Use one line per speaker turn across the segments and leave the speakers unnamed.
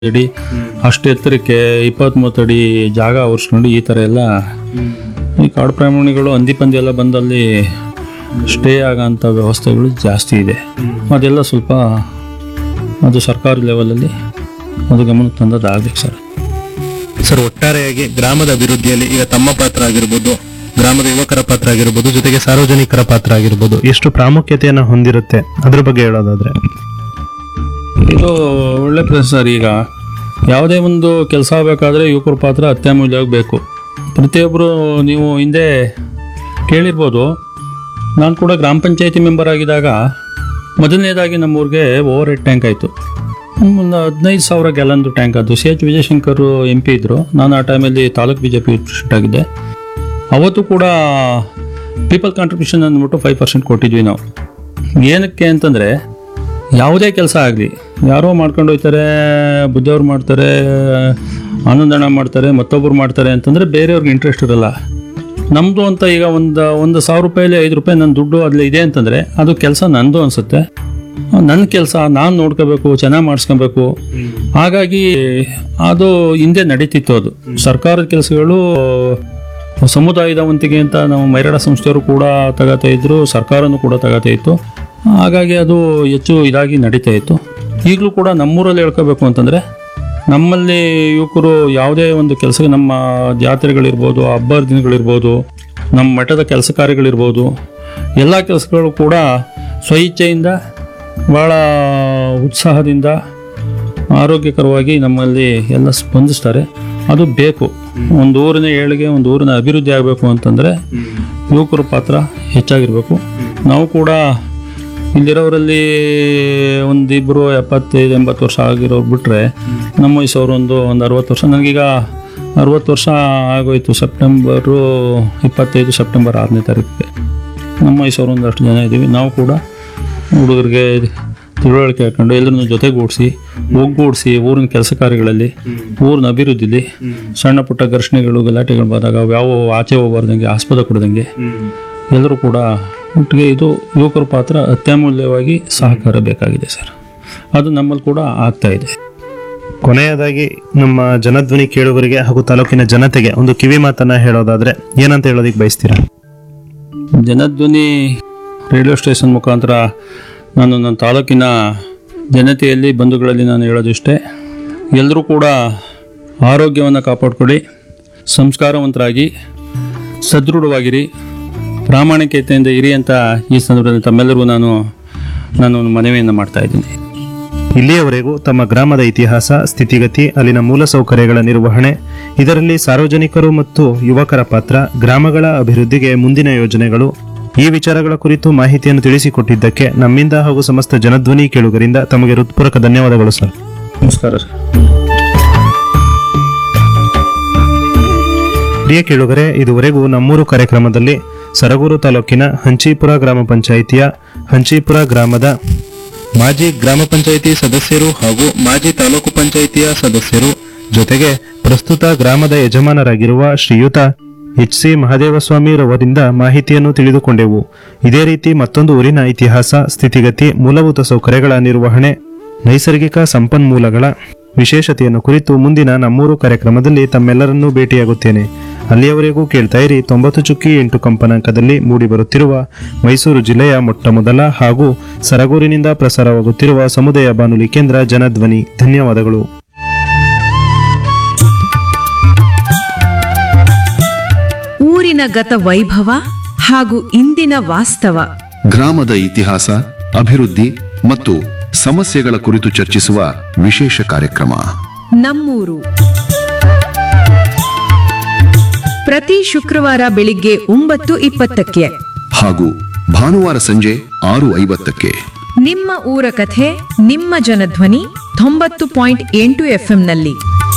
ಅಡಿ ಅಷ್ಟು ಎತ್ತರಕ್ಕೆ ಇಪ್ಪತ್ತ್ ಮೂವತ್ತು ಅಡಿ ಜಾಗ ಅವರ್ಸ್ಕೊಂಡು ಈ ಥರ ಎಲ್ಲ ಈ ಕಾಡು ಪ್ರಾಣಿಗಳು ಹಂದಿ ಪಂದಿ ಎಲ್ಲ ಬಂದಲ್ಲಿ ಸ್ಟೇ ಆಗೋಂಥ ವ್ಯವಸ್ಥೆಗಳು ಜಾಸ್ತಿ ಇದೆ ಅದೆಲ್ಲ ಸ್ವಲ್ಪ ಅದು ಸರ್ಕಾರಿ ಲೆವೆಲಲ್ಲಿ ಅದು ಗಮನಕ್ಕೆ ತಂದದ್ದು ಆಗ್ಬೇಕು ಸರ್
ಸರ್ ಒಟ್ಟಾರೆಯಾಗಿ ಗ್ರಾಮದ ಅಭಿವೃದ್ಧಿಯಲ್ಲಿ ಈಗ ತಮ್ಮ ಪಾತ್ರ ಆಗಿರ್ಬೋದು ಗ್ರಾಮದ ಯುವಕರ ಪಾತ್ರ ಆಗಿರ್ಬೋದು ಜೊತೆಗೆ ಸಾರ್ವಜನಿಕರ ಪಾತ್ರ ಆಗಿರ್ಬೋದು ಎಷ್ಟು ಪ್ರಾಮುಖ್ಯತೆಯನ್ನು ಹೊಂದಿರುತ್ತೆ ಅದ್ರ ಬಗ್ಗೆ ಹೇಳೋದಾದ್ರೆ
ಇದು ಒಳ್ಳೆ ಪ್ರಶ್ನೆ ಸರ್ ಈಗ ಯಾವುದೇ ಒಂದು ಕೆಲಸ ಆಗಬೇಕಾದ್ರೆ ಯುವಕರ ಪಾತ್ರ ಅತ್ಯಮೂಲ್ಯವಾಗಿ ಬೇಕು ಪ್ರತಿಯೊಬ್ಬರು ನೀವು ಹಿಂದೆ ಕೇಳಿರ್ಬೋದು ನಾನು ಕೂಡ ಗ್ರಾಮ ಪಂಚಾಯತಿ ಮೆಂಬರ್ ಆಗಿದ್ದಾಗ ಮೊದಲನೇದಾಗಿ ನಮ್ಮೂರಿಗೆ ಓವರ್ ಹೆಡ್ ಟ್ಯಾಂಕ್ ಆಯಿತು ಒಂದು ಹದಿನೈದು ಸಾವಿರ ಗ್ಯಾಲನ್ದು ಟ್ಯಾಂಕ್ ಅದು C H Vijayashankar M P ಇದ್ದರು ನಾನು ಆ ಟೈಮಲ್ಲಿ taluk B J P president ಆಗಿದ್ದೆ ಅವತ್ತು ಕೂಡ ಪೀಪಲ್ ಕಾಂಟ್ರಿಬ್ಯೂಷನ್ ಅಂದ್ಬಿಟ್ಟು ಫೈವ್ ಪರ್ಸೆಂಟ್ ಕೊಟ್ಟಿದ್ವಿ ನಾವು ಏನಕ್ಕೆ ಅಂತಂದರೆ ಯಾವುದೇ ಕೆಲಸ ಆಗಲಿ ಯಾರೋ ಮಾಡ್ಕೊಂಡು ಹೋಗ್ತಾರೆ ಬುದ್ಧಿಯವ್ರು ಮಾಡ್ತಾರೆ ಆನಂದಣ ಮಾಡ್ತಾರೆ ಮತ್ತೊಬ್ಬರು ಮಾಡ್ತಾರೆ ಅಂತಂದರೆ ಬೇರೆಯವ್ರಿಗೆ ಇಂಟ್ರೆಸ್ಟ್ ಇರಲ್ಲ ನಮ್ಮದು ಅಂತ ಈಗ ಒಂದು ಒಂದು ಸಾವಿರ ರೂಪಾಯಲ್ಲಿ ಐದು ರೂಪಾಯಿ ನನ್ನ ದುಡ್ಡು ಅಲ್ಲಿ ಇದೆ ಅಂತಂದರೆ ಅದು ಕೆಲಸ ನಂದು ಅನಿಸುತ್ತೆ ನನ್ನ ಕೆಲಸ ನಾನು ನೋಡ್ಕೋಬೇಕು ಚೆನ್ನಾಗಿ ಮಾಡಿಸ್ಕೊಬೇಕು ಹಾಗಾಗಿ ಅದು ಹಿಂದೆ ನಡೀತಿತ್ತು ಅದು ಸರ್ಕಾರದ ಕೆಲಸಗಳು ಸಮುದಾಯದ ವಂತಿಗೆ ಅಂತ ನಾವು ಮೈರಾಡ ಸಂಸ್ಥೆಯವರು ಕೂಡ ತಗೋತಾ ಇದ್ರು ಸರ್ಕಾರನೂ ಕೂಡ ತಗೋತಾ ಇತ್ತು ಹಾಗಾಗಿ ಅದು ಹೆಚ್ಚು ಇದಾಗಿ ನಡೀತಾ ಇತ್ತು ಈಗಲೂ ಕೂಡ ನಮ್ಮೂರಲ್ಲಿ ಹೇಳ್ಕೋಬೇಕು ಅಂತಂದರೆ ನಮ್ಮಲ್ಲಿ ಯುವಕರು ಯಾವುದೇ ಒಂದು ಕೆಲಸ ನಮ್ಮ ಜಾತ್ರೆಗಳಿರ್ಬೋದು ಹಬ್ಬ ದಿನಗಳಿರ್ಬೋದು ನಮ್ಮ ಮಠದ ಕೆಲಸ ಕಾರ್ಯಗಳಿರ್ಬೋದು ಎಲ್ಲ ಕೆಲಸಗಳು ಕೂಡ ಸ್ವಇಚ್ಛೆಯಿಂದ ಭಾಳ ಉತ್ಸಾಹದಿಂದ ಆರೋಗ್ಯಕರವಾಗಿ ನಮ್ಮಲ್ಲಿ ಎಲ್ಲ ಸ್ಪಂದಿಸ್ತಾರೆ ಅದು ಬೇಕು ಒಂದು ಊರಿನ ಏಳಿಗೆ ಒಂದು ಊರಿನ ಅಭಿವೃದ್ಧಿ ಆಗಬೇಕು ಅಂತಂದರೆ ಯುವಕರ ಪಾತ್ರ ಹೆಚ್ಚಾಗಿರಬೇಕು ನಾವು ಕೂಡ ಇಲ್ಲಿರೋರಲ್ಲಿ ಒಂದಿಬ್ಬರು ಎಪ್ಪತ್ತೈದು ಎಂಬತ್ತು ವರ್ಷ ಆಗಿರೋರು ಬಿಟ್ಟರೆ ನಮ್ಮ ವಯಸ್ಸವರು ಒಂದು ಒಂದು ಅರವತ್ತು ವರ್ಷ ನನಗೀಗ ಅರವತ್ತು ವರ್ಷ ಆಗೋಯ್ತು ಸೆಪ್ಟೆಂಬರು ಇಪ್ಪತ್ತೈದು ಸೆಪ್ಟೆಂಬರ್ ಆರನೇ ತಾರೀಕಿಗೆ ನಮ್ಮ ವಯಸ್ಸವರು ಒಂದಷ್ಟು ಜನ ಇದ್ದೀವಿ ನಾವು ಕೂಡ ಹುಡುಗರಿಗೆ ತಿಳುವಳಿಕೆ ಹಾಕೊಂಡು ಎಲ್ಲರನ್ನು ಜೊತೆಗೂಡಿಸಿ ಒಗ್ಗೂಡಿಸಿ ಊರಿನ ಕೆಲಸ ಕಾರ್ಯಗಳಲ್ಲಿ ಊರಿನ ಅಭಿವೃದ್ಧಿಲಿ ಸಣ್ಣ ಪುಟ್ಟ ಘರ್ಷಣೆಗಳು ಗಲಾಟೆಗಳು ಬಂದಾಗ ಯಾವ ಆಚೆ ಹೋಗ್ಬಾರ್ದಂಗೆ ಆಸ್ಪದ ಕೊಡ್ದಂಗೆ ಎಲ್ಲರೂ ಕೂಡ ಒಟ್ಟಿಗೆ ಇದು ಯುವಕರ ಪಾತ್ರ ಅತ್ಯಮೂಲ್ಯವಾಗಿ ಸಹಕಾರ ಬೇಕಾಗಿದೆ ಸರ್ ಅದು ನಮ್ಮಲ್ಲಿ ಕೂಡ ಆಗ್ತಾ ಇದೆ
ಕೊನೆಯದಾಗಿ ನಮ್ಮ ಜನಧ್ವನಿ ಕೇಳುಗರಿಗೆ ಹಾಗೂ ತಾಲೂಕಿನ ಜನತೆಗೆ ಒಂದು ಕಿವಿ ಮಾತನ್ನ ಹೇಳೋದಾದ್ರೆ ಏನಂತ ಹೇಳೋದಿಕ್ ಬಯಸ್ತೀರಾ
ಜನಧ್ವನಿ ರೇಡಿಯೋ ಸ್ಟೇಷನ್ ಮುಖಾಂತರ ನಾನು ನನ್ನ ತಾಲೂಕಿನ ಜನತೆಯಲ್ಲಿ ಬಂಧುಗಳಲ್ಲಿ ನಾನು ಹೇಳೋದಿಷ್ಟೇ ಎಲ್ಲರೂ ಕೂಡ ಆರೋಗ್ಯವನ್ನು ಕಾಪಾಡ್ಕೊಳ್ಳಿ ಸಂಸ್ಕಾರವಂತರಾಗಿ ಸದೃಢವಾಗಿರಿ ಪ್ರಾಮಾಣಿಕತೆಯಿಂದ ಇರಿ ಅಂತ ಈ ಸಂದರ್ಭದಲ್ಲಿ ತಮ್ಮೆಲ್ಲರಿಗೂ ನಾನು ನಾನು ಒಂದು ಮನವಿಯನ್ನು ಮಾಡ್ತಾ ಇದ್ದೀನಿ
ಇಲ್ಲಿಯವರೆಗೂ ತಮ್ಮ ಗ್ರಾಮದ ಇತಿಹಾಸ ಸ್ಥಿತಿಗತಿ ಅಲ್ಲಿನ ಮೂಲಸೌಕರ್ಯಗಳ ನಿರ್ವಹಣೆ ಇದರಲ್ಲಿ ಸಾರ್ವಜನಿಕರು ಮತ್ತು ಯುವಕರ ಪಾತ್ರ ಗ್ರಾಮಗಳ ಅಭಿವೃದ್ಧಿಗೆ ಮುಂದಿನ ಯೋಜನೆಗಳು ಈ ವಿಚಾರಗಳ ಕುರಿತು ಮಾಹಿತಿಯನ್ನು ತಿಳಿಸಿಕೊಟ್ಟಿದ್ದಕ್ಕೆ ನಮ್ಮಿಂದ ಹಾಗೂ ಸಮಸ್ತ ಜನಧ್ವನಿ ಕೇಳುಗರಿಂದ ತಮಗೆ ಹೃತ್ಪೂರ್ವಕ ಧನ್ಯವಾದಗಳು ಸರ್
ನಮಸ್ಕಾರ ಸರ್
ಪ್ರಿಯ ಕೇಳುಗರೆ ಇದುವರೆಗೂ ನಮ್ಮೂರು ಕಾರ್ಯಕ್ರಮದಲ್ಲಿ ಸರಗೂರು ತಾಲೂಕಿನ ಹಂಚೀಪುರ ಗ್ರಾಮ ಪಂಚಾಯಿತಿಯ ಹಂಚೀಪುರ ಗ್ರಾಮದ ಮಾಜಿ ಗ್ರಾಮ ಪಂಚಾಯಿತಿ ಸದಸ್ಯರು ಹಾಗೂ ಮಾಜಿ ತಾಲೂಕು ಪಂಚಾಯಿತಿಯ ಸದಸ್ಯರು ಜೊತೆಗೆ ಪ್ರಸ್ತುತ ಗ್ರಾಮದ ಯಜಮಾನರಾಗಿರುವ ಶ್ರೀಯುತ ಎಚ್ ಸಿ ಮಹದೇವಸ್ವಾಮಿರವರಿಂದ ಮಾಹಿತಿಯನ್ನು ತಿಳಿದುಕೊಂಡೆವು ಇದೇ ರೀತಿ ಮತ್ತೊಂದು ಊರಿನ ಇತಿಹಾಸ ಸ್ಥಿತಿಗತಿ ಮೂಲಭೂತ ಸೌಕರ್ಯಗಳ ನಿರ್ವಹಣೆ ನೈಸರ್ಗಿಕ ಸಂಪನ್ಮೂಲಗಳ ವಿಶೇಷತೆಯನ್ನು ಕುರಿತು ಮುಂದಿನ ನಮ್ಮೂರು ಕಾರ್ಯಕ್ರಮದಲ್ಲಿ ತಮ್ಮೆಲ್ಲರನ್ನೂ ಭೇಟಿಯಾಗುತ್ತೇನೆ ಅಲ್ಲಿಯವರೆಗೂ ಕೇಳ್ತಾ ಇರಿ ತೊಂಬತ್ತು ಚುಕ್ಕಿ ಎಂಟು ಕಂಪನಾಂಕದಲ್ಲಿ ಮೂಡಿಬರುತ್ತಿರುವ ಮೈಸೂರು ಜಿಲ್ಲೆಯ ಮೊಟ್ಟಮೊದಲ ಹಾಗೂ ಸರಗೂರಿನಿಂದ ಪ್ರಸಾರವಾಗುತ್ತಿರುವ ಸಮುದಾಯ ಬಾನುಲಿ ಕೇಂದ್ರ ಜನಧ್ವನಿ ಧನ್ಯವಾದಗಳು
ಊರಿನ ಗತ ವೈಭವ ಹಾಗೂ ಇಂದಿನ ವಾಸ್ತವ
ಗ್ರಾಮದ ಇತಿಹಾಸ ಅಭಿವೃದ್ಧಿ ಮತ್ತು ಸಮಸ್ಯೆಗಳ ಕುರಿತು ಚರ್ಚಿಸುವ ವಿಶೇಷ ಕಾರ್ಯಕ್ರಮ
ನಮ್ಮೂರು ಪ್ರತಿ ಶುಕ್ರವಾರ ಬೆಳಿಗ್ಗೆ ಒಂಬತ್ತು ಇಪ್ಪತ್ತಕ್ಕೆ
ಹಾಗೂ ಭಾನುವಾರ ಸಂಜೆ ಆರು ಐವತ್ತಕ್ಕೆ
ನಿಮ್ಮ ಊರ ಕಥೆ ನಿಮ್ಮ ಜನಧ್ವನಿ ತೊಂಬತ್ತು ಪಾಯಿಂಟ್ ಎಂಟು ಎಫ್ಎಂನಲ್ಲಿ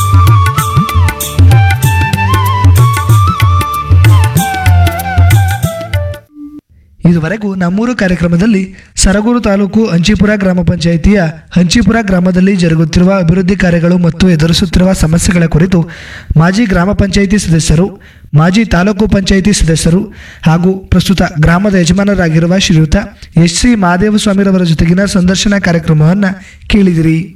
ಇದುವರೆಗೂ ನಮ್ಮೂರು ಕಾರ್ಯಕ್ರಮದಲ್ಲಿ ಸರಗೂರು ತಾಲೂಕು ಹಂಚಿಪುರ ಗ್ರಾಮ ಪಂಚಾಯಿತಿಯ ಹಂಚಿಪುರ ಗ್ರಾಮದಲ್ಲಿ ಜರುಗುತ್ತಿರುವ ಅಭಿವೃದ್ಧಿ ಕಾರ್ಯಗಳು ಮತ್ತು ಎದುರಿಸುತ್ತಿರುವ ಸಮಸ್ಯೆಗಳ ಕುರಿತು ಮಾಜಿ ಗ್ರಾಮ ಪಂಚಾಯಿತಿ ಸದಸ್ಯರು ಮಾಜಿ ತಾಲೂಕು ಪಂಚಾಯಿತಿ ಸದಸ್ಯರು ಹಾಗೂ ಪ್ರಸ್ತುತ ಗ್ರಾಮದ ಯಜಮಾನರಾಗಿರುವ ಶ್ರೀಯುತ ಎಚ್ ಸಿ ಮಹಾದೇವಸ್ವಾಮಿರವರ ಜೊತೆಗಿನ ಸಂದರ್ಶನ ಕಾರ್ಯಕ್ರಮವನ್ನು ಕೇಳಿದಿರಿ